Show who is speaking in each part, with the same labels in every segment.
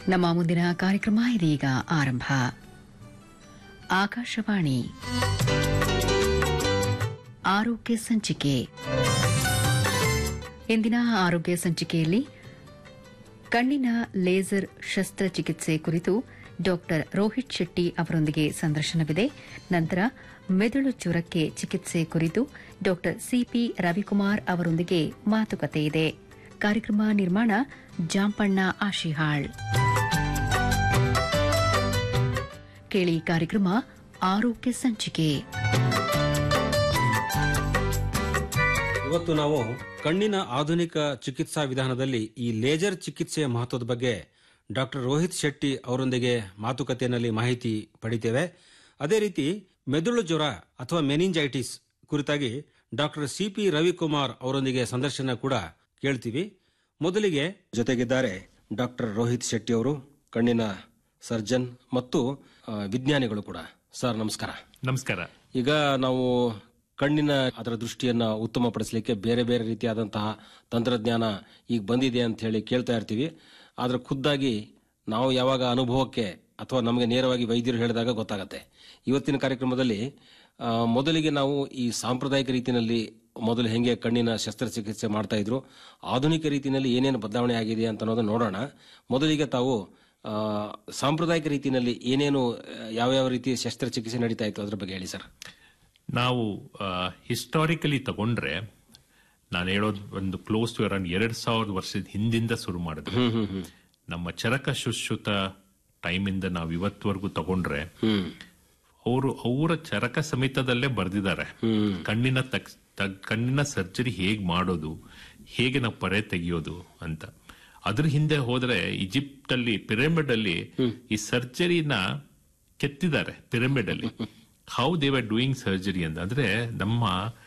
Speaker 1: ನಮ್ಮ ಮುಂದಿನ ಕಾರ್ಯಕ್ರಮ ಇದೀಗ ಆರಂಭ ಆಕಾಶವಾಣಿ ಆರೋಗ್ಯ ಸಂಚಿಕೆ ಇಂದಿನ ಆರೋಗ್ಯ ಸಂಚಿಕೆಯಲ್ಲಿ ಕಣ್ಣಿನ ಲೇಸರ್ ಶಸ್ತ್ರಚಿಕಿತ್ಸೆ ಕುರಿತು ಡಾಕ್ಟರ್ ರೋಹಿತ್ ಶೆಟ್ಟಿ ಅವರೊಂದಿಗೆ ಸಂದರ್ಶನವಿದೆ ನಂತರ ಮೆದುಳು ಜ್ವರಕ್ಕೆ ಚಿಕಿತ್ಸೆ ಕುರಿತು ಡಾಕ್ಟರ್ ಸಿಪಿ ರವಿಕುಮಾರ್ ಅವರೊಂದಿಗೆ ಮಾತುಕತೆ ಇದೆ ಕಾರ್ಯಕ್ರಮ ನಿರ್ಮಾಣ ಜಾಂಪಣ್ಣ ಆಶಿಹಾಳ್ ಕೇಳಿ ಕಾರ್ಯಕ್ರಮ ಆರೋಗ್ಯ ಸಂಚಿಕೆ
Speaker 2: ಇವತ್ತು ನಾವು ಕಣ್ಣಿನ ಆಧುನಿಕ ಚಿಕಿತ್ಸಾ ವಿಧಾನದಲ್ಲಿ ಈ ಲೇಜರ್ ಚಿಕಿತ್ಸೆಯ ಮಹತ್ವದ ಬಗ್ಗೆ ಡಾಕ್ಟರ್ ರೋಹಿತ್ ಶೆಟ್ಟಿ ಅವರೊಂದಿಗೆ ಮಾತುಕತೆಯಲ್ಲಿ ಮಾಹಿತಿ ಪಡಿತೇವೆ ಅದೇ ರೀತಿ ಮೆದುಳು ಜ್ವರ ಅಥವಾ ಮೆನಿಂಜೈಟಿಸ್ ಕುರಿತಾಗಿ ಡಾಕ್ಟರ್ ಸಿಪಿ ರವಿಕುಮಾರ್ ಅವರೊಂದಿಗೆ ಸಂದರ್ಶನ ಕೂಡ ಕೇಳ್ತೀವಿ ಮೊದಲಿಗೆ ಜೊತೆಗಿದ್ದಾರೆ ಡಾಕ್ಟರ್ ರೋಹಿತ್ ಶೆಟ್ಟಿ ಅವರು ಕಣ್ಣಿನ ಸರ್ಜನ್ ಮತ್ತು ಆ, ವಿಜ್ಞಾನಿಗಳು ಕೂಡ ಸರ್ ನಮಸ್ಕಾರ
Speaker 3: ನಮಸ್ಕಾರ
Speaker 2: ಈಗ ನಾವು ಕಣ್ಣಿನ ಅದರ ದೃಷ್ಟಿಯನ್ನ ಉತ್ತಮಪಡಿಸಲಿಕ್ಕೆ ಬೇರೆ ಬೇರೆ ರೀತಿಯಾದಂತಹ ತಂತ್ರಜ್ಞಾನ ಈಗ ಬಂದಿದೆ ಅಂತ ಹೇಳಿ ಕೇಳ್ತಾ ಇರ್ತೀವಿ ಆದ್ರೆ ಖುದ್ದಾಗಿ ನಾವು ಯಾವಾಗ ಅನುಭವಕ್ಕೆ ಅಥವಾ ನಮಗೆ ನೇರವಾಗಿ ವೈದ್ಯರು ಹೇಳಿದಾಗ ಗೊತ್ತಾಗತ್ತೆ ಇವತ್ತಿನ ಕಾರ್ಯಕ್ರಮದಲ್ಲಿ ಆ, ಮೊದಲಿಗೆ ನಾವು ಈ ಸಾಂಪ್ರದಾಯಿಕ ರೀತಿಯಲ್ಲಿ ಮೊದಲು ಹೆಂಗೆ ಕಣ್ಣಿನ ಶಸ್ತ್ರಚಿಕಿತ್ಸೆ ಮಾಡ್ತಾ ಇದ್ರು ಆಧುನಿಕ ರೀತಿಯಲ್ಲಿ ಏನೇನು ಬದಲಾವಣೆ ಆಗಿದೆ ಅಂತ ಅನ್ನೋದನ್ನ ನೋಡೋಣ ಮೊದಲಿಗೆ ತಾವು ಆ, ಸಾಂಪ್ರದಾಯಿಕ ರೀತಿಯಲ್ಲಿ ಏನೇನು ಆ, ಯಾವ್ಯಾವ ರೀತಿ ಶಸ್ತ್ರಚಿಕಿತ್ಸೆ ನಡೀತಾ ಇತ್ತು ಅದ್ರ ಬಗ್ಗೆ ಹೇಳಿ ಸರ್
Speaker 3: ನಾವು ಹಿಸ್ಟಾರಿಕಲಿ ತಗೊಂಡ್ರೆ ನಾನು ಹೇಳೋದು ಒಂದು ಕ್ಲೋಸ್ ಟು ಅರೌಂಡ್ ಎರಡ್ ಸಾವಿರದ ವರ್ಷದ ಹಿಂದಿಂದ ಶುರು ಮಾಡಿದ್ರು ನಮ್ಮ ಚರಕ ಶುಶ್ರುತ ಟೈಮಿಂದ ನಾವು ಇವತ್ತವರೆಗೂ ತಗೊಂಡ್ರೆ
Speaker 2: ಹ್ಮ್
Speaker 3: ಅವರು ಅವರ ಚರಕ ಸಮೇತದಲ್ಲೇ ಬರೆದಿದ್ದಾರೆ ಕಣ್ಣಿನ ತಕ್- ತಗ್- ಕಣ್ಣಿನ ಸರ್ಜರಿ ಹೇಗ್ ಮಾಡೋದು ಹೇಗೆ ನಾವು ಪರೆ ತೆಗೆಯೋದು ಅಂತ ಅದ್ರ ಹಿಂದೆ ಹೋದ್ರೆ ಈಜಿಪ್ಟ್ ಅಲ್ಲಿ ಪಿರಮಿಡ್ ಅಲ್ಲಿ ಈ ಸರ್ಜರಿನ ಕೆತ್ತಿದ್ದಾರೆ ಪಿರಮಿಡ್ ಅಲ್ಲಿ how they were doing surgery ಅಂತ ಅಂದ್ರೆ ನಮ್ಮ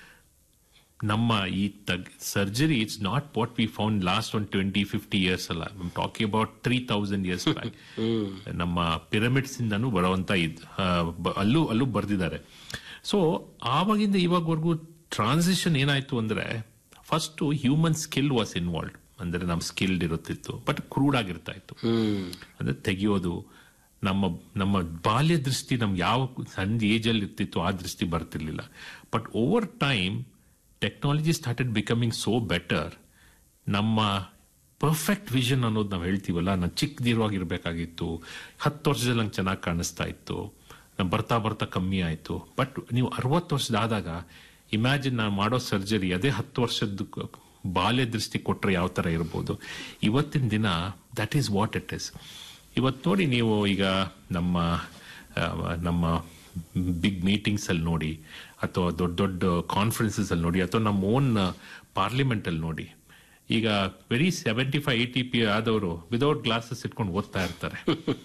Speaker 3: ನಮ್ಮ ಈ surgery it's not what we found last one twenty fifty years ಅಲ್ಲ talking about three thousand years back ನಮ್ಮ ಪಿರಮಿಡ್ಸ್ ಇಂದನೂ ಬರುವಂತ ಇದ್ ಆ, ಬ- ಅಲ್ಲೂ ಅಲ್ಲೂ ಬರ್ದಿದ್ದಾರೆ ಸೊ ಆವಾಗಿಂದ ಇವಾಗವರೆಗೂ ಟ್ರಾನ್ಸಿಷನ್ ಏನಾಯ್ತು ಅಂದ್ರೆ first human skill was involve ಅಂದ್ರೆ ನಮ್ ಸ್ಕಿಲ್ಡ್ ಇರುತ್ತಿತ್ತು ಬಟ್ ಕ್ರೂಡ್ ಆಗಿರ್ತಾ ಇತ್ತು ಅಂದ್ರೆ ತೆಗೆಯೋದು ನಮ್ಮ ನಮ್ಮ ಬಾಲ್ಯ ದೃಷ್ಟಿ ನಮ್ಗೆ ಯಾವ ಸಣ್ಣ ಏಜ್ ಅಲ್ಲಿ ಇರ್ತಿತ್ತು ಆ ದೃಷ್ಟಿ ಬರ್ತಿರ್ಲಿಲ್ಲ but over time technology started becoming so better ನಮ್ಮ ಪರ್ಫೆಕ್ಟ್ ವಿಷನ್ ಅನ್ನೋದು ನಾವು ಹೇಳ್ತೀವಲ್ಲ ನಾನು ಚಿಕ್ಕದಿರುವಾಗಿರ್ಬೇಕಾಗಿತ್ತು ಹತ್ತು ವರ್ಷದಲ್ಲಿ ನಂಗೆ ಚೆನ್ನಾಗಿ ಕಾಣಿಸ್ತಾ ಇತ್ತು ನಾನ್ ಬರ್ತಾ ಬರ್ತಾ ಕಮ್ಮಿ ಆಯ್ತು ಬಟ್ ನೀವು ಅರವತ್ತು ವರ್ಷದಾದಾಗ ಇಮ್ಯಾಜಿನ್ ನಾನು ಮಾಡೋ ಸರ್ಜರಿ ಅದೇ ಹತ್ತು ವರ್ಷದ ಕ- ಬಾಲ್ಯ ದೃಷ್ಟಿ ಕೊಟ್ರೆ ಯಾವ ತರ ಇರ್ಬೋದು ಇವತ್ತಿನ ದಿನ that is what it is ಇವತ್ತು ನೋಡಿ ನೀವು ಈಗ ನಮ್ಮ ಆ, ನಮ್ಮ ಬಿಗ್ ಮೀಟಿಂಗ್ಸ್ ಅಲ್ಲಿ ನೋಡಿ ಅಥವಾ ದೊಡ್ಡ ದೊಡ್ಡ ಕಾನ್ಫರೆನ್ಸಸ್ ಅಲ್ಲಿ ನೋಡಿ ಅಥವಾ ನಮ್ಮ ಓನ್ ಪಾರ್ಲಿಮೆಂಟ್ ಅಲ್ಲಿ ನೋಡಿ ಈಗ ವೆರಿ ಸೆವೆಂಟಿ ಫೈವ್ ಏಟಿ ಪಿ ಆದವರು ವಿದೌಟ್ ಗ್ಲಾಸಸ್ ಇಟ್ಕೊಂಡು ಓದ್ತಾ ಇರ್ತಾರೆ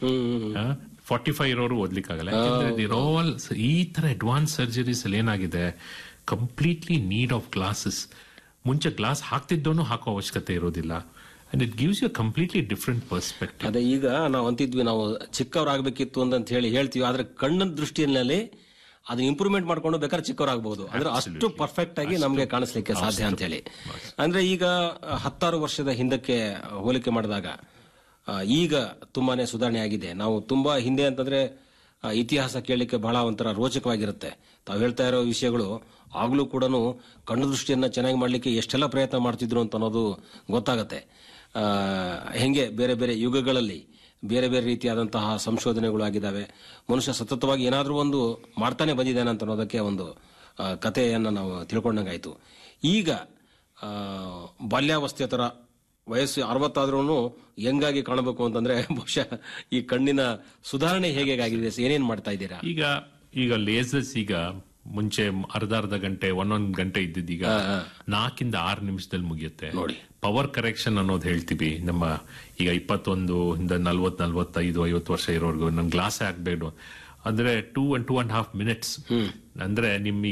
Speaker 3: ಫಾರ್ಟಿ ಫೈವ್ ಇರೋರು ಓದ್ಲಿಕ್ಕಾಗಲ್ಲ ಯಾಕಂದ್ರೆ they're all ಈ ತರ ಅಡ್ವಾನ್ಸ್ ಸರ್ಜರೀಸ್ ಅಲ್ಲಿ ಏನಾಗಿದೆ ಕಂಪ್ಲೀಟ್ಲಿ ನೀಡ್ ಆಫ್ ಗ್ಲಾಸಸ್ ಮುಂಚೆ ಗ್ಲಾಸ್ ಹಾಕ್ತಿದ್ದೋನು ಹಾಕೋ ಅವಶ್ಯಕತೆ ಇರೋದಿಲ್ಲ and it gives you completely different perspective
Speaker 2: ಅದೇ ಈಗ ನಾವು ಅಂತಿದ್ವಿ ನಾವು ಚಿಕ್ಕವರಾಗಬೇಕಿತ್ತು ಅಂತ ಹೇಳಿ ಹೇಳ್ತೀವಿ ಆದ್ರೆ ಕಣ್ಣಿನ ದೃಷ್ಟಿಯಲ್ಲಿ ಅದನ್ನ ಇಂಪ್ರೂವ್ಮೆಂಟ್ ಮಾಡ್ಕೊಂಡು ಬೇಕಾದ್ರೆ ಚಿಕ್ಕವರಾಗಬಹುದು ಅಂದ್ರೆ ಅಷ್ಟು ಪರ್ಫೆಕ್ಟ್ ಆಗಿ ನಮಗೆ ಕಾಣಿಸ್ಲಿಕ್ಕೆ ಸಾಧ್ಯ ಅಂತ ಹೇಳಿ ಅಂದ್ರೆ ಈಗ ಆ, ಹತ್ತಾರು ವರ್ಷದ ಹಿಂದಕ್ಕೆ ಹೋಲಿಕೆ ಮಾಡಿದಾಗ ಆ, ಈಗ ತುಂಬಾನೇ ಸುಧಾರಣೆ ಆಗಿದೆ ನಾವು ತುಂಬಾ ಹಿಂದೆ ಅಂತಂದ್ರೆ ಆ, ಇತಿಹಾಸ ಕೇಳಲಿಕ್ಕೆ ಬಹಳ ಒಂಥರ ರೋಚಕವಾಗಿರುತ್ತೆ ತಾವು ಹೇಳ್ತಾ ಇರೋ ವಿಷಯಗಳು ಆಗ್ಲೂ ಕೂಡ ಕಣ್ಣು ದೃಷ್ಟಿಯನ್ನ ಚೆನ್ನಾಗಿ ಮಾಡ್ಲಿಕ್ಕೆ ಎಷ್ಟೆಲ್ಲ ಪ್ರಯತ್ನ ಮಾಡ್ತಿದ್ರು ಅಂತ ಅನ್ನೋದು ಗೊತ್ತಾಗತ್ತೆ ಆ, ಹೆಂಗೆ ಬೇರೆ ಬೇರೆ ಯುಗಗಳಲ್ಲಿ ಬೇರೆ ಬೇರೆ ರೀತಿಯಾದಂತಹ ಸಂಶೋಧನೆಗಳು ಆಗಿದ್ದಾವೆ ಮನುಷ್ಯ ಸತತವಾಗಿ ಏನಾದರೂ ಒಂದು ಮಾಡ್ತಾನೆ ಬಂದಿದ್ದಾನೆ ಅಂತ ಅನ್ನೋದಕ್ಕೆ ಒಂದು ಆ, ಕಥೆಯನ್ನ ನಾವು ತಿಳ್ಕೊಂಡಂಗಾಯ್ತು ಈಗ ಆ, ಬಾಲ್ಯಾವಸ್ಥೆ ತರ ವಯಸ್ಸು ಅರವತ್ತಾದ್ರೂ ಹೆಂಗಾಗಿ ಕಾಣಬೇಕು ಅಂತಂದ್ರೆ ಬಹುಶಃ ಈ ಕಣ್ಣಿನ ಸುಧಾರಣೆ ಹೇಗೆ ಆಗಿದೆ ಏನೇನ್ ಮಾಡ್ತಾ ಇದ್ದೀರಾ
Speaker 3: ಈಗ ಈಗ ಲೇಸರ್ಸ್ ಈಗ ಮುಂಚೆ ಅರ್ಧ ಅರ್ಧ ಗಂಟೆ ಒಂದೊಂದ್ ಗಂಟೆ ಇದ್ದಿದ್ದೀಗ ನಾಲ್ಕಿಂದ ಆರು ನಿಮಿಷದಲ್ಲಿ ಮುಗಿಯುತ್ತೆ
Speaker 2: ನೋಡಿ.
Speaker 3: ಪವರ್ ಕರೆಕ್ಷನ್ ಅನ್ನೋದು ಹೇಳ್ತೀವಿ ನಮ್ಮ ಈಗ ಇಪ್ಪತ್ತೊಂದು ಇಂದ ನಲ್ವತ್ ನಲ್ವತ್ತೈದು ಐವತ್ತು ವರ್ಷ ಇರೋರ್ಗು ನನ್ ಗ್ಲಾಸ್ ಹಾಕ್ಬೇಡು ಅಂದ್ರೆ two and two and half minutes ಅಂದ್ರೆ ನಿಮ್